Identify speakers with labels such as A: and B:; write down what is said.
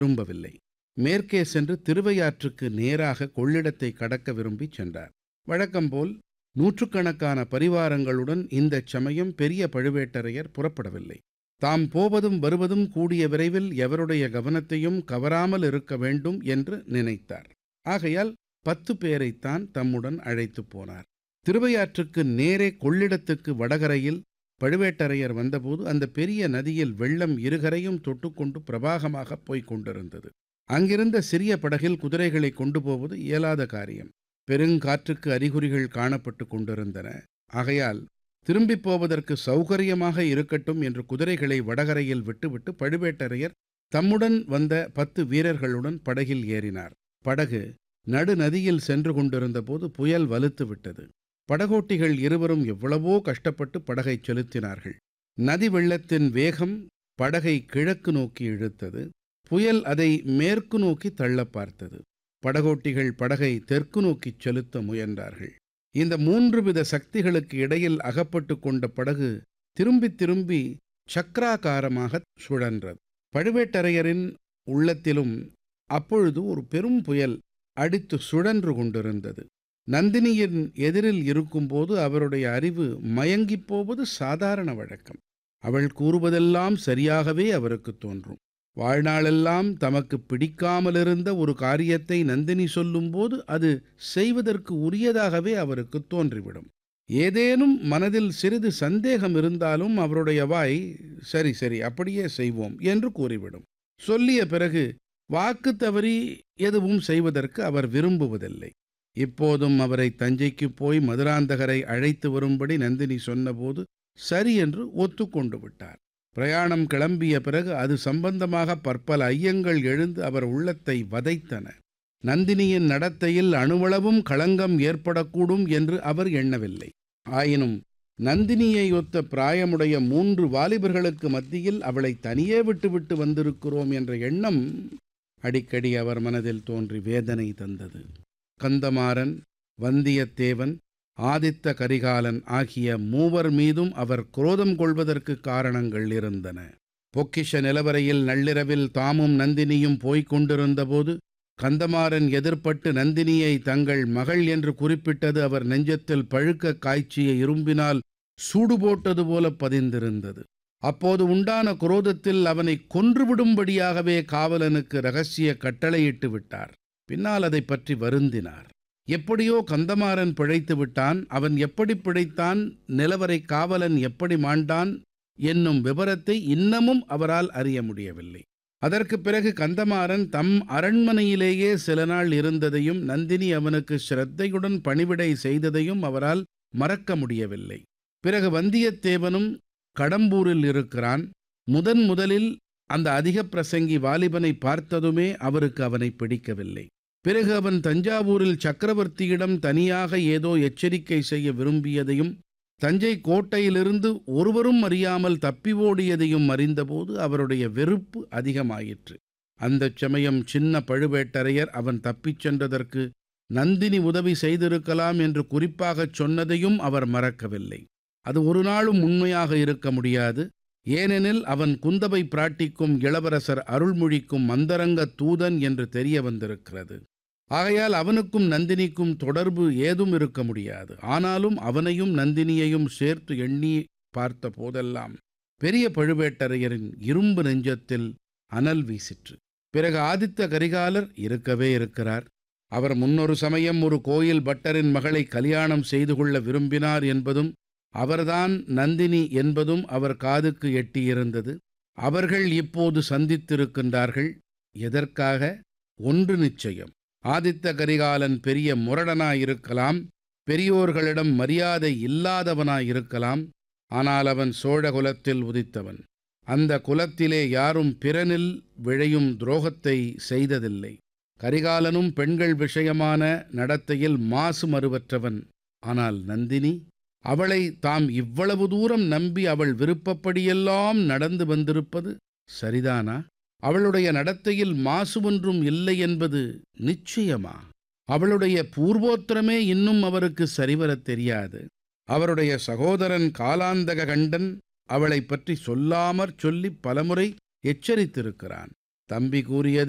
A: விரும்பவில்லை மேற்கே சென்று திருவையாற்றுக்கு நேராக கொள்ளிடத்தை கடக்க விரும்பி சென்றார் வழக்கம்போல் நூற்றுக்கணக்கான பரிவாரங்களுடன் இந்தச் சமயம் பெரிய பழுவேட்டரையர் புறப்படவில்லை தாம் போவதும் வருவதும் கூடிய விரைவில் எவருடைய கவனத்தையும் கவராமல் இருக்க வேண்டும் என்று நினைத்தார் ஆகையால் பத்து பேரைத்தான் தம்முடன் அழைத்துப் போனார் திருவையாற்றுக்கு நேரே கொள்ளிடத்துக்கு வடகரையில் பழுவேட்டரையர் வந்தபோது அந்த பெரிய நதியில் வெள்ளம் இருகரையும் தொட்டுக்கொண்டு பிரவாகமாக போய்க் கொண்டிருந்தது அங்கிருந்த சிறிய படகில் குதிரைகளை கொண்டு போவது இயலாத காரியம் பெருங்காற்றுக்கு அறிகுறிகள் காணப்பட்டு கொண்டிருந்தன ஆகையால் திரும்பிப் போவதற்கு சௌகரியமாக இருக்கட்டும் என்று குதிரைகளை வடகரையில் விட்டுவிட்டு பழுவேட்டரையர் தம்முடன் வந்த பத்து வீரர்களுடன் படகில் ஏறினார் படகு நடுநதியில் சென்று கொண்டிருந்த போது புயல் வலுத்து விட்டது படகோட்டிகள் இருவரும் எவ்வளவோ கஷ்டப்பட்டு படகை செலுத்தினார்கள் நதி வெள்ளத்தின் வேகம் படகை கிழக்கு நோக்கி இழுத்தது புயல் அதை மேற்கு நோக்கி தள்ள பார்த்தது படகோட்டிகள் படகை தெற்கு நோக்கிச் செலுத்த முயன்றார்கள் இந்த மூன்று வித சக்திகளுக்கு இடையில் அகப்பட்டு கொண்ட படகு திரும்பி திரும்பி சக்கராகாரமாக சுழன்றது பழுவேட்டரையரின் உள்ளத்திலும் அப்பொழுது ஒரு பெரும் புயல் அடித்து சுழன்று கொண்டிருந்தது நந்தினியின் எதிரில் இருக்கும்போது அவருடைய அறிவு மயங்கிப் போவது சாதாரண வழக்கம் அவள் கூறுவதெல்லாம் சரியாகவே அவருக்கு தோன்றும் வாழ்நாளெல்லாம் தமக்கு பிடிக்காமலிருந்த ஒரு காரியத்தை நந்தினி சொல்லும்போது அது செய்வதற்கு உரியதாகவே அவருக்கு தோன்றிவிடும் ஏதேனும் மனதில் சிறிது சந்தேகம் இருந்தாலும் அவருடைய வாய் சரி சரி அப்படியே செய்வோம் என்று கூறிவிடும் சொல்லிய பிறகு வாக்கு தவறி எதுவும் செய்வதற்கு அவர் விரும்புவதில்லை இப்போதும் அவரை தஞ்சைக்கு போய் மதுராந்தகரை அழைத்து வரும்படி நந்தினி சொன்னபோது சரி என்று ஒத்துக்கொண்டு விட்டார் பிரயாணம் கிளம்பிய பிறகு அது சம்பந்தமாக பற்பல ஐயங்கள் எழுந்து அவர் உள்ளத்தை வதைத்தன நந்தினியின் நடத்தையில் அணுவளவும் களங்கம் ஏற்படக்கூடும் என்று அவர் எண்ணவில்லை ஆயினும் நந்தினியை ஒத்த பிராயமுடைய மூன்று வாலிபர்களுக்கு மத்தியில் அவளை தனியே விட்டுவிட்டு வந்திருக்கிறோம் என்ற எண்ணம் அடிக்கடி அவர் மனதில் தோன்றி வேதனை தந்தது கந்தமாறன் வந்தியத்தேவன் ஆதித்த கரிகாலன் ஆகிய மூவர் மீதும் அவர் குரோதம் கொள்வதற்கு காரணங்கள் இருந்தன பொக்கிஷ நிலவரையில் நள்ளிரவில் தாமும் நந்தினியும் போய்க் கொண்டிருந்தபோது கந்தமாறன் எதிர்ப்பட்டு நந்தினியை தங்கள் மகள் என்று குறிப்பிட்டது அவர் நெஞ்சத்தில் பழுக்க காய்ச்சிய இரும்பினால் சூடு போட்டது போல பதிந்திருந்தது அப்போது உண்டான குரோதத்தில் அவனை கொன்றுவிடும்படியாகவே காவலனுக்கு ரகசிய கட்டளையிட்டு விட்டார் பின்னால் அதை பற்றி வருந்தினார் எப்படியோ கந்தமாறன் பிழைத்து விட்டான் அவன் எப்படி பிழைத்தான் நிலவரை காவலன் எப்படி மாண்டான் என்னும் விவரத்தை இன்னமும் அவரால் அறிய முடியவில்லை அதற்கு பிறகு கந்தமாறன் தம் அரண்மனையிலேயே சில நாள் இருந்ததையும் நந்தினி அவனுக்கு ஸ்ரத்தையுடன் பணிவிடை செய்ததையும் அவரால் மறக்க முடியவில்லை பிறகு வந்தியத்தேவனும் கடம்பூரில் இருக்கிறான் முதன் முதலில் அந்த அதிக பிரசங்கி வாலிபனை பார்த்ததுமே அவருக்கு அவனை பிடிக்கவில்லை பிறகு அவன் தஞ்சாவூரில் சக்கரவர்த்தியிடம் தனியாக ஏதோ எச்சரிக்கை செய்ய விரும்பியதையும் தஞ்சை கோட்டையிலிருந்து ஒருவரும் அறியாமல் தப்பி ஓடியதையும் அறிந்தபோது அவருடைய வெறுப்பு அதிகமாயிற்று அந்தச் சமயம் சின்ன பழுவேட்டரையர் அவன் தப்பிச் சென்றதற்கு நந்தினி உதவி செய்திருக்கலாம் என்று குறிப்பாகச் சொன்னதையும் அவர் மறக்கவில்லை அது ஒரு நாளும் உண்மையாக இருக்க முடியாது ஏனெனில் அவன் குந்தவை பிராட்டிக்கும் இளவரசர் அருள்மொழிக்கும் மந்தரங்க தூதன் என்று தெரிய வந்திருக்கிறது ஆகையால் அவனுக்கும் நந்தினிக்கும் தொடர்பு ஏதும் இருக்க முடியாது ஆனாலும் அவனையும் நந்தினியையும் சேர்த்து எண்ணி பார்த்த போதெல்லாம் பெரிய பழுவேட்டரையரின் இரும்பு நெஞ்சத்தில் அனல் வீசிற்று பிறகு ஆதித்த கரிகாலர் இருக்கவே இருக்கிறார் அவர் முன்னொரு சமயம் ஒரு கோயில் பட்டரின் மகளை கல்யாணம் செய்து கொள்ள விரும்பினார் என்பதும் அவர்தான் நந்தினி என்பதும் அவர் காதுக்கு எட்டியிருந்தது அவர்கள் இப்போது சந்தித்திருக்கின்றார்கள் எதற்காக ஒன்று நிச்சயம் ஆதித்த கரிகாலன் பெரிய முரடனாயிருக்கலாம் பெரியோர்களிடம் மரியாதை இல்லாதவனாயிருக்கலாம் ஆனால் அவன் சோழ குலத்தில் உதித்தவன் அந்த குலத்திலே யாரும் பிறனில் விழையும் துரோகத்தை செய்ததில்லை கரிகாலனும் பெண்கள் விஷயமான நடத்தையில் மாசு மறுவற்றவன் ஆனால் நந்தினி அவளை தாம் இவ்வளவு தூரம் நம்பி அவள் விருப்பப்படியெல்லாம் நடந்து வந்திருப்பது சரிதானா அவளுடைய நடத்தையில் மாசு ஒன்றும் இல்லை என்பது நிச்சயமா அவளுடைய பூர்வோத்திரமே இன்னும் அவருக்கு சரிவரத் தெரியாது அவருடைய சகோதரன் காலாந்தக கண்டன் அவளைப் பற்றி சொல்லாமற் சொல்லி பலமுறை எச்சரித்திருக்கிறான் தம்பி கூறியது